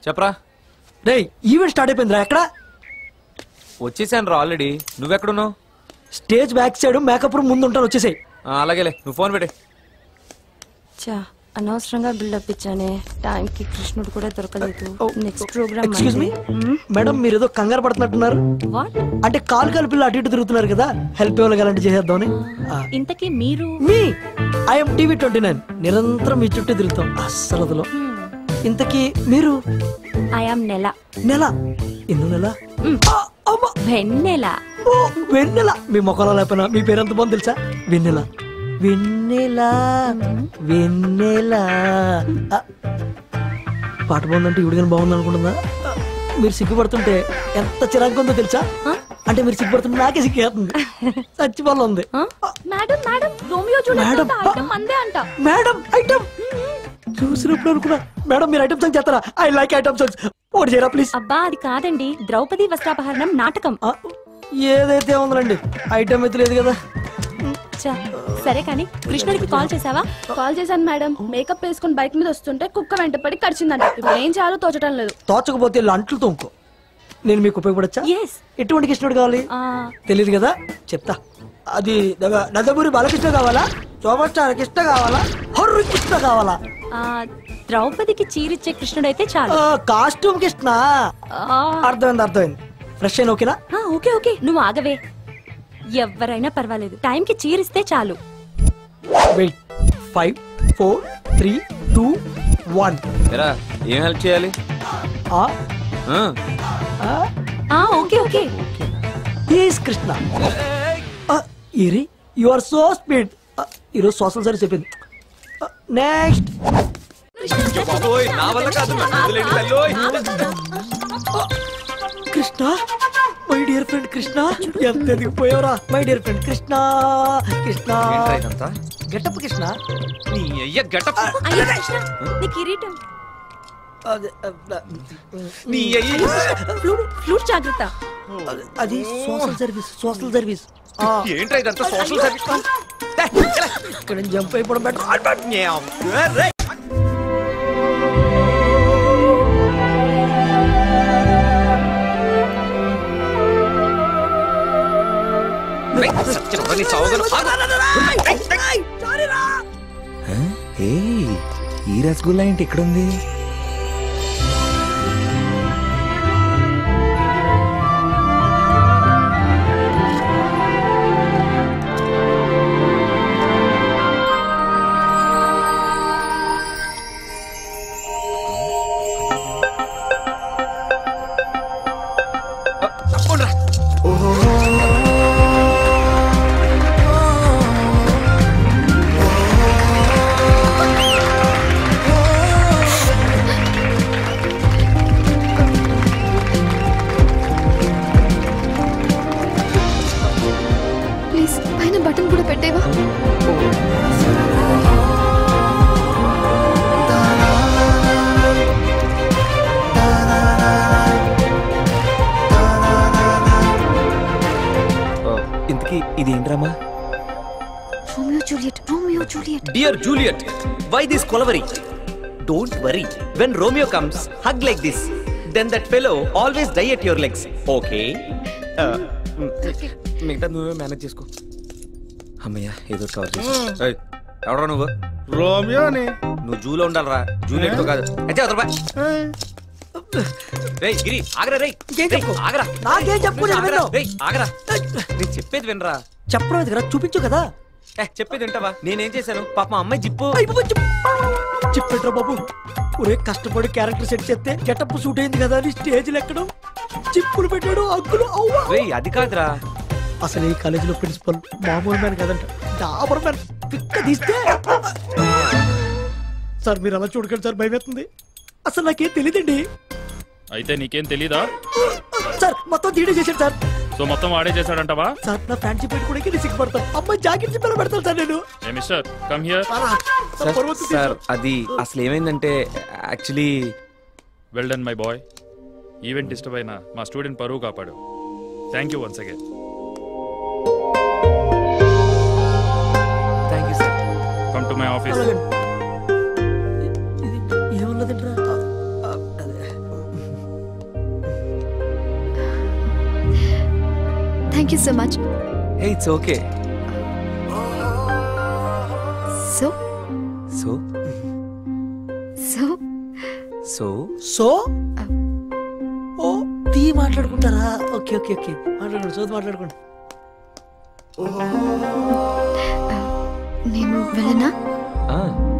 చెప్పరా రే event start అయిపోయిందిరా ఎక్కడ వచ్చేసాను రా ఆల్రెడీ నువ్వెక్కడున్నావు stage back side makeup room ముందు ఉంటాను వచ్చేసాయి ఆ, అలాగేలే నువ్వు ఫోన్ పెట్టే చా అనవసరంగా బిల్డప్ ఇచ్చానే టైంకి కృష్ణుడు కూడా దొరకలేదు next program excuse me madam మీరు ఏదో కంగారు పడుతున్నట్టున్నారు వాట్ అంటే కాలు కాలు పిల్ల అటు ఇటు తిరుగుతున్నారు కదా హెల్ప్ ఇవ్వగలంటే చేసేద్దామని ఇంతకీ మీరు మీ ఐఎమ్ టీవీ ట్వంటీ నైన్ నిరంతరం మీ చుట్టూ తిరుగుతాం అస్సలు వదలం. ఇంతకీ మీరు ఐ ఆమ్ నెల నెల ఎన్నో నెల ఆ, అమ్మ. వెన్నెల ఓ, వెన్నెల మీ మొక్కలో లేకపోయినా మీ పేరు ఎంత బాగుంది తెలుసా వెన్నెల వెన్నెల వెన్నెల ఆ, పాట బాగుందంటే ఇవిడిగానే బాగుంది అనుకుంటుందా ఆ, మీరు సిగ్గుపడుతుంటే ఎంత చిరాకు ఉందో తెలుసా అంటే మీరు సిగ్గుపడుతుంటే నాకే సిగ్గేస్తుంది చచ్చిపోవాలి ఉంది మేడం మేడం రోమియో మేడం మందే అంట మేడం ఐటమ్ చూసినప్పుడు అనుకున్నా మేడం మీరు ఐటమ్ సాంగ్ చేస్తారా ఐ లైక్ ఐటమ్ సాంగ్స్ ఒకటి చేయరా ప్లీజ్ అబ్బా అది కాదండి ద్రౌపది వస్త్రాపహరణం నాటకం ఏదైతే ఉందండి ఐటమ్ అయితే లేదు కదా చా, సరే కానీ కృష్ణుడికి కాల్ చేసావా కాల్ చేశాను మేడం మేకప్ వేసుకుని బైక్ మీద వస్తుంటే కుక్క వెంట పడి కరిచిందంట ఇప్పుడు ఏం చేయాలో తోచడం లేదు తోచకపోతే లంట్లు తోముకో నేను మీకు ఉపయోగపడచ్చా ఎస్ ఎటువంటి కృష్ణుడు కావాలి తెలియదు కదా చెప్తా అది దగ- నందమూరి బాలకృష్ణ కావాలా సోమస్టార్ కృష్ణ కావాలా హర్రు కృష్ణ కావాలా ద్రౌపదికి చీరిచ్చే కృష్ణుడైతే చాలు ఆ, కాస్ట్యూమ్ కృష్ణ అర్థమైంది అర్థమైంది ఫ్రెష్ అయిన ఓకేనా ఆ, ఓకే ఓకే నువ్వు ఆగవే ఎవరైనా పర్వాలేదు టైంకి చీరిస్తే చాలు wait five four three two one ఎరా ఏం హెల్ప్ చేయాలి ఆ, ఆ ఓకే ఓకే ఈస్ కృష్ణ ఇరి యు ఆర్ సో స్పీడ్ ఈరోజు సోషల్ సర్వీస్ చెప్పింది నెక్స్ట్ బాబోయ్, నా వల్ల కాదు నన్ను వదిలేయండి తల్లోయ్. Krishna my dear friend Krishna ఎంత ఎదిగిపోయావురా my dear friend Krishna Krishna ఏంట్రా ఇదంతా? గెటప్ కృష్ణ నీ అయ్య గెటప్ అయ్యో కృష్ణ నీ కిరీటం నీ అయ్య ఫ్లూట్ ఫ్లూట్ జాగ్రత్త అది సోషల్ సర్వీస్ సోషల్ సర్వీస్ ఏంట్రా ఇదంతా సోషల్ సర్వీస్ ఇక్కడ జంప్ అయిపోవడం బెటర్ ఏయ్, ఈ రసగుల్లా ఏంటి ఇక్కడ ఉంది ప్లీజ్ పైన బటన్ కూడా పెట్టేవా ఇంతకీ ఇది ఏంట్రమ్మా Romeo Juliet Romeo Juliet Dear Juliet, why this కొలవరి Don't worry. When Romeo comes, hug like this. Then that fellow always die at your legs. Okay? Uh, మిగతా నువ్వే మేనేజ్ చేసుకో అమ్మయ్యా ఏదో కవర్ చేసి ఎవడరా నువ్వు రోమియోని నువ్వు జూలో ఉండాలరా జూలియట్ తో కాదు అయితే అవతల బా. రేయ్ గిరి ఆగరా రేయ్ రేయ్, ఆగరా నాకేం చెప్పు నేను ఆగరా, విన్ను. రేయ్ ఆగరా నేను చెప్పేది వినరా చెప్పడం కదా చూపించు కదా ఏ చెప్పేది వింటావా నేనేం చేశాను పాప మా అమ్మాయి జిప్పు చెప్పేట్రా బాబు ఒరే కష్టపడి క్యారెక్టర్ సెట్ చేస్తే గెటప్ సూట్ అయింది కదా అని స్టేజ్ ఎక్కడం చిప్పులు పెట్టాడు అగ్గులు అవ్వా రేయ్ అది కాదురా అసలు ఈ కాలేజీలో ప్రిన్సిపల్ మామూలు మ్యాన్ కదంట డాబర్ మ్యాన్ పిక్క తీస్తే సార్ మీరు అలా చూడకండి సార్ భయమేస్తుంది అసలు నాకేం తెలియదండి అయితే నీకేం తెలీదా సార్ మొత్తం తీడే చేశాడు సార్ సో మొత్తం వాడే చేశాడంటవా సార్ నా ఫ్యాన్సీ పెట్టుకోవడానికి నేను సిగ్గుపడతాను అమ్మాయి జాకెట్ జిప్పెలా పెడతాను సార్ నేను ఏ mister come here sir, sir అది అసలు ఏమైందంటే actually well done my boy event ఇష్టమైన మా స్టూడెంట్ పరువు కాపాడు thank you once again thank you sir come to my office ఏమున్నదంట్రా thank you so much hey it's okay so so so so so ఓ తీ మాట్లాడుకుంటారా ఓకే ఓకే ఓకే మాట్లాడుకోండి చదువు మాట్లాడుకోండి నేను వెళ్ళనా ఆ